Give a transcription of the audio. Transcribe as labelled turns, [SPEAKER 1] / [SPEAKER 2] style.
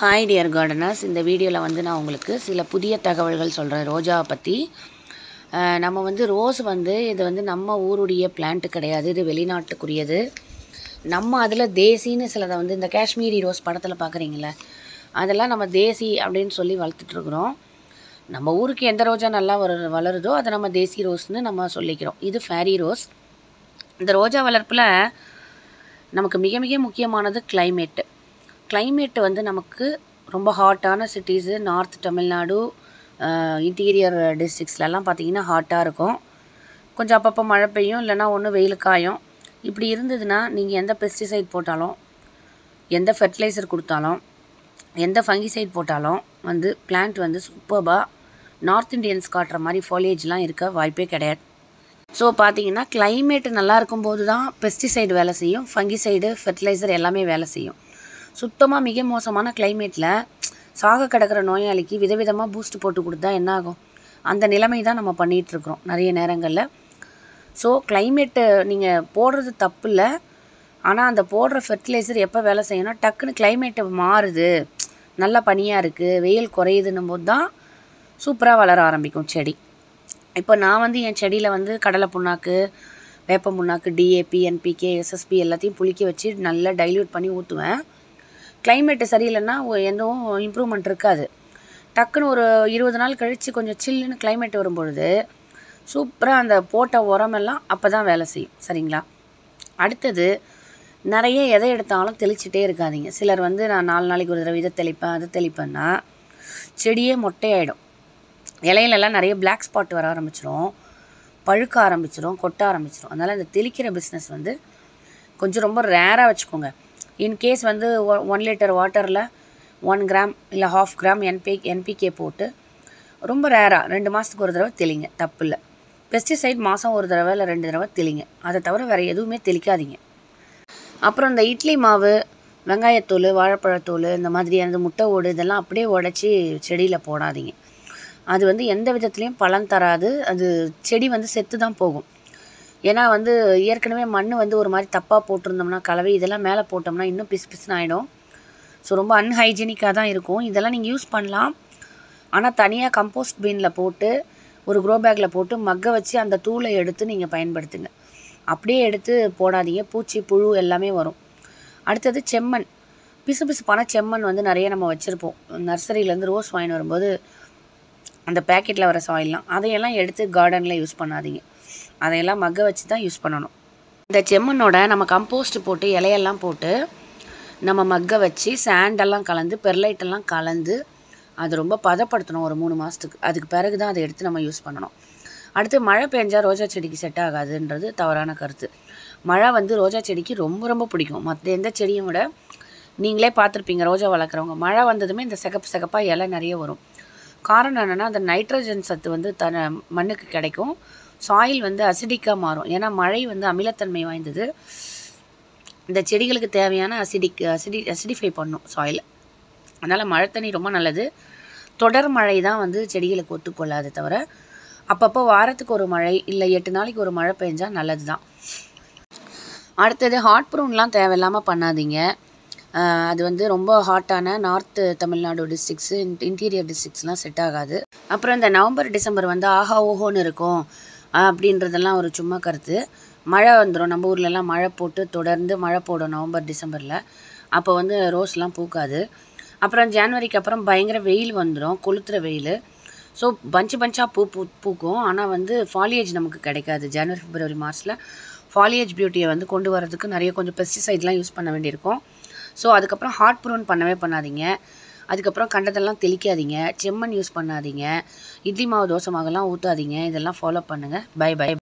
[SPEAKER 1] hi dear gardeners இந்த வீடியோவில் வந்து நான் உங்களுக்கு சில புதிய தகவல்கள் சொல்கிறேன் ரோஜாவை பற்றி அஹ் நம்ம வந்து ரோஸ் வந்து இது வந்து நம்ம ஊருடைய பிளான்ட் கிடையாது இது வெளிநாட்டுக்குரியது நம்ம அதில் தேசின்னு சிலதை வந்து இந்த காஷ்மீரி ரோஸ் படத்தில் பார்க்குறீங்களே அதெல்லாம் நம்ம தேசி அப்படின்னு சொல்லி வளர்த்துட்ருக்குறோம் நம்ம ஊருக்கு எந்த ரோஜா நல்லா வரு வளருதோ அதை நம்ம தேசி ரோஸ்னு நம்ம சொல்லிக்கிறோம் இது ஃபேரி ரோஸ் இந்த ரோஜா வளர்ப்பில் நமக்கு மிக மிக முக்கியமானது climate climate வந்து நமக்கு ரொம்ப ஹாட்டான சிட்டிஸு நார்த் தமிழ்நாடு இன்டீரியர் டிஸ்ட்ரிக்ஸ்லலாம் பார்த்தீங்கன்னா ஹாட்டாக இருக்கும் கொஞ்சம் அப்பப்போ மழை பெய்யும் இல்லைன்னா ஒன்று வெயில் காயும் இப்படி இருந்ததுன்னா நீங்கள் எந்த பெஸ்டிசைட் போட்டாலும் எந்த ஃபெர்டிலைசர் கொடுத்தாலும் எந்த ஃபங்கிசைட் போட்டாலும் வந்து பிளான்ட் வந்து சூப்பர்பாக நார்த் இந்தியன்ஸ் காட்டுற மாதிரி ஃபாலியேஜ்லாம் இருக்க வாய்ப்பே கிடையாது ஸோ பார்த்தீங்கன்னா climate நல்லா இருக்கும்போது தான் பெஸ்டிசைடு வேலை செய்யும் ஃபங்கிசைடு ஃபெர்டிலைசர் எல்லாமே வேலை செய்யும் சுத்தமாக மிக மோசமான கிளைமேட்டில் சாக கிடக்கிற நோயாளிக்கு விதவிதமாக பூஸ்ட் போட்டு கொடுத்தா என்ன ஆகும் அந்த நிலைமை தான் நம்ம பண்ணிகிட்டு இருக்கிறோம் நிறைய நேரங்களில் ஸோ climate நீங்கள் போடுறது தப்பு இல்லை ஆனால் அந்த போடுற ஃபெர்டிலைசர் எப்போ வேலை செய்யணும் டக்குன்னு climate மாறுது நல்ல பனியாக இருக்குது வெயில் குறையுதுன்னும் போது தான் சூப்பராக வளர ஆரம்பிக்கும் செடி இப்போ நான் வந்து என் செடியில் வந்து கடலை புண்ணாக்கு வேப்ப புண்ணாக்கு டிஏபி என்பிகே எஸ்எஸ்பி எல்லாத்தையும் புளிக்க வச்சு நல்லா டைல்யூட் பண்ணி ஊற்றுவேன் climate சரியில்லைன்னா ஒ- எதுவும் இம்ப்ரூவ்மெண்ட் இருக்காது டக்குன்னு ஒரு இருபது நாள் கழித்து கொஞ்சம் சில்லுன்னு climate வரும்பொழுது சூப்பராக அந்த போட்ட உரமெல்லாம் அப்போ தான் வேலை செய்யும் சரிங்களா அடுத்தது நிறைய எதை எடுத்தாலும் தெளிச்சிட்டே இருக்காதீங்க சிலர் வந்து நான் நாலு நாளைக்கு ஒரு தடவை இதை தெளிப்பேன் அதை தெளிப்பேன்னா செடியே மொட்டையாயிடும் இலையிலெல்லாம் நிறைய பிளாக் ஸ்பாட் வர ஆரம்பிச்சிரும் பழுக்க ஆரம்பிச்சிரும் கொட்ட ஆரம்பிச்சிரும் அதனால் இந்த தெளிக்கிற பிஸ்னஸ் வந்து கொஞ்சம் ரொம்ப ரேராக வச்சுக்கோங்க இன்கேஸ் வந்து ஒன் லிட்டர் வாட்டரில் ஒன் கிராம் இல்லை ஹாஃப் கிராம் என்பி என்பிகே போட்டு ரொம்ப ரேராக ரெண்டு மாதத்துக்கு ஒரு தடவை தெளிங்க தப்பு இல்லை பெஸ்டிசைட் மாதம் ஒரு தடவை இல்லை ரெண்டு தடவை தெளிங்க அதை தவிர வேறு எதுவுமே தெளிக்காதீங்க அப்புறம் இந்த இட்லி மாவு வெங்காயத்தூள் வாழைப்பழத்தூள் இந்த மாதிரியானது முட்டை ஓடு இதெல்லாம் அப்படியே உடச்சி செடியில் போடாதீங்க அது வந்து எந்த விதத்துலேயும் பலன் தராது அது செடி வந்து செத்து தான் போகும் ஏன்னா வந்து ஏற்கனவே மண் வந்து ஒரு மாதிரி தப்பாக போட்டிருந்தோம்னா கலவை இதெல்லாம் மேலே போட்டோம்னா இன்னும் பிசு பிசுன்னு ஆகிடும் ஸோ ரொம்ப அன்ஹைஜீனிக்காக தான் இருக்கும் இதெல்லாம் நீங்கள் யூஸ் பண்ணலாம் ஆனால் தனியாக கம்போஸ்ட் பீனில் போட்டு ஒரு க்ரோ பேக்கில் போட்டு மக்க வச்சு அந்த தூளை எடுத்து நீங்கள் பயன்படுத்துங்க அப்படியே எடுத்து போடாதீங்க பூச்சி புழு எல்லாமே வரும் அடுத்தது செம்மண் பிசு பிசுப்பான செம்மண் வந்து நிறைய நம்ம வச்சுருப்போம் நர்சரியிலேருந்து ரோஸ் வாங்கிட்டு வரும்போது அந்த பேக்கெட்டில் வர சாயில்லாம் அதையெல்லாம் எடுத்து கார்டனில் யூஸ் பண்ணாதீங்க அதையெல்லாம் மக்க வச்சு தான் யூஸ் பண்ணணும் இந்த செம்மண்ணோட நம்ம கம்போஸ்ட் போட்டு இலையெல்லாம் போட்டு நம்ம மக்க வச்சு சாண்டெல்லாம் கலந்து பெர்லைட்டெல்லாம் கலந்து அது ரொம்ப பதப்படுத்தணும் ஒரு மூணு மாதத்துக்கு அதுக்கு பிறகு தான் அதை எடுத்து நம்ம யூஸ் பண்ணணும் அடுத்து மழை பெஞ்சா ரோஜா செடிக்கு செட் ஆகாதுன்றது தவறான கருத்து மழை வந்து ரோஜா செடிக்கு ரொம்ப ரொம்ப பிடிக்கும் மற்ற எந்த செடியும் விட நீங்களே பார்த்துருப்பீங்க ரோஜா வளர்க்குறவங்க மழை வந்ததுமே இந்த சிகப்பு சிகப்பாக இலை நிறைய வரும் காரணம் என்னென்னா அந்த நைட்ரஜன் சத்து வந்து தன மண்ணுக்கு கிடைக்கும் சாயில் வந்து அசிடிக்காக மாறும் ஏன்னா மழை வந்து அமிலத்தன்மை வாய்ந்தது இந்த செடிகளுக்கு தேவையான அசிடிக் அசிடி அசிடிஃபை பண்ணும் சாயில் அதனால் மழை தண்ணி ரொம்ப நல்லது தொடர் மழை தான் வந்து செடிகளுக்கு ஒத்துக்கொள்ளாது தவிர அப்பப்போ வாரத்துக்கு ஒரு மழை இல்லை எட்டு நாளைக்கு ஒரு மழை பெஞ்சால் நல்லது தான் அடுத்தது ஹாட் ப்ரூன்லாம் தேவையில்லாமல் பண்ணாதீங்க ஆஹ் அது வந்து ரொம்ப ஹாட்டான நார்த்து தமிழ்நாடு டிஸ்ட்ரிக்ஸு இன்டீரியர் டிஸ்ட்ரிக்ஸ்லாம் செட் ஆகாது அப்புறம் இந்த நவம்பர் டிசம்பர் வந்து ஆஹா ஓஹோன்னு இருக்கும் ஆஹ் அப்படின்றதெல்லாம் ஒரு சும்மா கருத்து மழை வந்துடும் நம்ம ஊர்லலாம் மழை போட்டு தொடர்ந்து மழை போடும் நவம்பர் டிசம்பரில் அப்போ வந்து ரோஸ்லாம் பூக்காது அப்புறம் ஜனவரிக்கு அப்புறம் பயங்கர வெயில் வந்துடும் கொளுத்துற வெயில் ஸோ பஞ்சு பஞ்சாக பூ பூ பூக்கும் ஆனால் வந்து ஃபாலியேஜ் நமக்கு கிடைக்காது ஜனவரி பிப்ரவரி மார்ச்சில் ஃபாலியேஜ் பியூட்டியை வந்து கொண்டு வரதுக்கு நிறைய கொஞ்சம் பெஸ்டிசைட்லாம் யூஸ் பண்ண வேண்டியிருக்கும் ஸோ அதுக்கப்புறம் ஹாட் ப்ரூன் பண்ணவே பண்ணாதீங்க அதுக்கப்புறம் கண்டதெல்லாம் தெளிக்காதீங்க செம்மண் யூஸ் பண்ணாதீங்க இட்லி மாவு தோசை மாவுலாம் ஊற்றாதீங்க இதெல்லாம் ஃபாலோ பண்ணுங்கள் பை பை